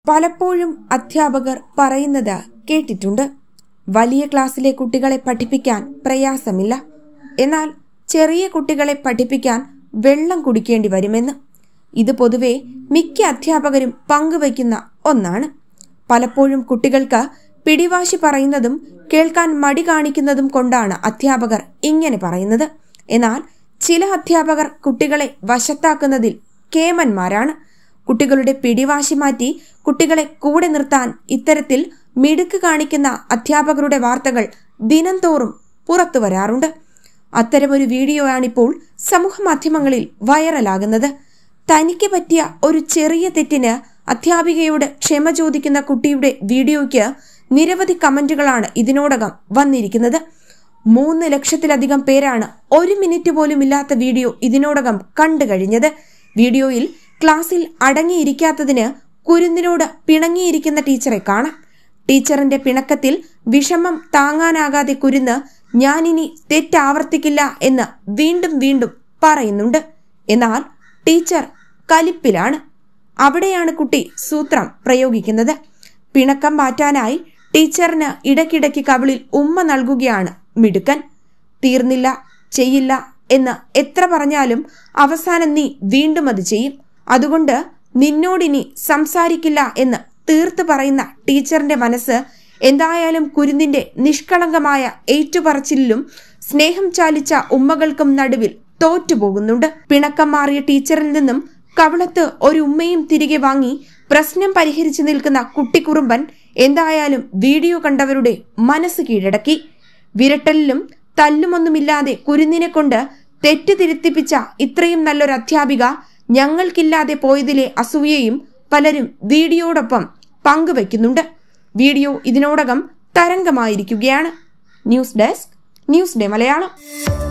പലപ്പോഴും അധ്യാപകർ പറയുന്നത് കേട്ടിട്ടുണ്ട് വലിയ ക്ലാസ്സിലെ കുട്ടികളെ പഠിപ്പിക്കാൻ പ്രയാസമില്ല എന്നാൽ ചെറിയ കുട്ടികളെ പഠിപ്പിക്കാൻ വെള്ളം കുടിക്കേണ്ടി വരുമെന്ന് ഇത് പൊതുവെ മിക്ക അധ്യാപകരും പങ്കുവയ്ക്കുന്ന ഒന്നാണ് പലപ്പോഴും കുട്ടികൾക്ക് പിടിവാശി പറയുന്നതും കേൾക്കാൻ മടി കാണിക്കുന്നതും കൊണ്ടാണ് അധ്യാപകർ ഇങ്ങനെ പറയുന്നത് എന്നാൽ ചില അധ്യാപകർ കുട്ടികളെ വശത്താക്കുന്നതിൽ കേമന്മാരാണ് കുട്ടികളുടെ പിടിവാശി മാറ്റി കുട്ടികളെ കൂടെ നിർത്താൻ ഇത്തരത്തിൽ മിടുക്ക് കാണിക്കുന്ന അധ്യാപകരുടെ വാർത്തകൾ ദിനം തോറും പുറത്തു വരാറുണ്ട് അത്തരമൊരു വീഡിയോ ആണിപ്പോൾ സമൂഹ മാധ്യമങ്ങളിൽ വൈറലാകുന്നത് തനിക്ക് പറ്റിയ ഒരു ചെറിയ തെറ്റിന് അധ്യാപികയോട് ക്ഷമ ചോദിക്കുന്ന കുട്ടിയുടെ വീഡിയോയ്ക്ക് നിരവധി കമന്റുകളാണ് ഇതിനോടകം വന്നിരിക്കുന്നത് മൂന്ന് ലക്ഷത്തിലധികം പേരാണ് ഒരു മിനിറ്റ് പോലും ഇല്ലാത്ത വീഡിയോ ഇതിനോടകം കണ്ടു കഴിഞ്ഞത് വീഡിയോയിൽ ക്ലാസ്സിൽ അടങ്ങിയിരിക്കാത്തതിന് കുരുന്നിനോട് പിണങ്ങിയിരിക്കുന്ന ടീച്ചറെ കാണാം ടീച്ചറിന്റെ പിണക്കത്തിൽ വിഷമം താങ്ങാനാകാതെ കുരുന്ന് ഞാനിനി തെറ്റാവർത്തിക്കില്ല എന്ന് വീണ്ടും വീണ്ടും പറയുന്നുണ്ട് എന്നാൽ ടീച്ചർ കലിപ്പിലാണ് അവിടെയാണ് കുട്ടി സൂത്രം പ്രയോഗിക്കുന്നത് പിണക്കം മാറ്റാനായി ടീച്ചറിന് ഇടയ്ക്കിടയ്ക്ക് കവിളിൽ ഉമ്മ നൽകുകയാണ് മിടുക്കൻ തീർന്നില്ല ചെയ്യില്ല എന്ന് എത്ര പറഞ്ഞാലും അവസാനം നീ വീണ്ടും അത് ചെയ്യും അതുകൊണ്ട് നിന്നോടിനി സംസാരിക്കില്ല എന്ന് തീർത്ത് പറയുന്ന ടീച്ചറിന്റെ മനസ്സ് എന്തായാലും കുരുന്നിന്റെ നിഷ്കളങ്കമായ ഏറ്റുപറച്ചിലും സ്നേഹം ചാലിച്ച ഉമ്മകൾക്കും നടുവിൽ തോറ്റുപോകുന്നുണ്ട് പിണക്കം മാറിയ ടീച്ചറിൽ നിന്നും കവിളത്ത് ഒരു ഉമ്മയും തിരികെ വാങ്ങി പ്രശ്നം പരിഹരിച്ചു നിൽക്കുന്ന കുട്ടിക്കുറുമ്പൻ എന്തായാലും വീഡിയോ കണ്ടവരുടെ മനസ്സ് കീഴടക്കി വിരട്ടലിലും തല്ലുമൊന്നുമില്ലാതെ കുരുന്നിനെ കൊണ്ട് തെറ്റ് തിരുത്തിപ്പിച്ച ഇത്രയും നല്ലൊരു അധ്യാപിക ഞങ്ങൾക്കില്ലാതെ പോയതിലെ അസൂയയും പലരും വീഡിയോടൊപ്പം പങ്കുവയ്ക്കുന്നുണ്ട് വീഡിയോ ഇതിനോടകം തരംഗമായിരിക്കുകയാണ് news desk news day Malayalam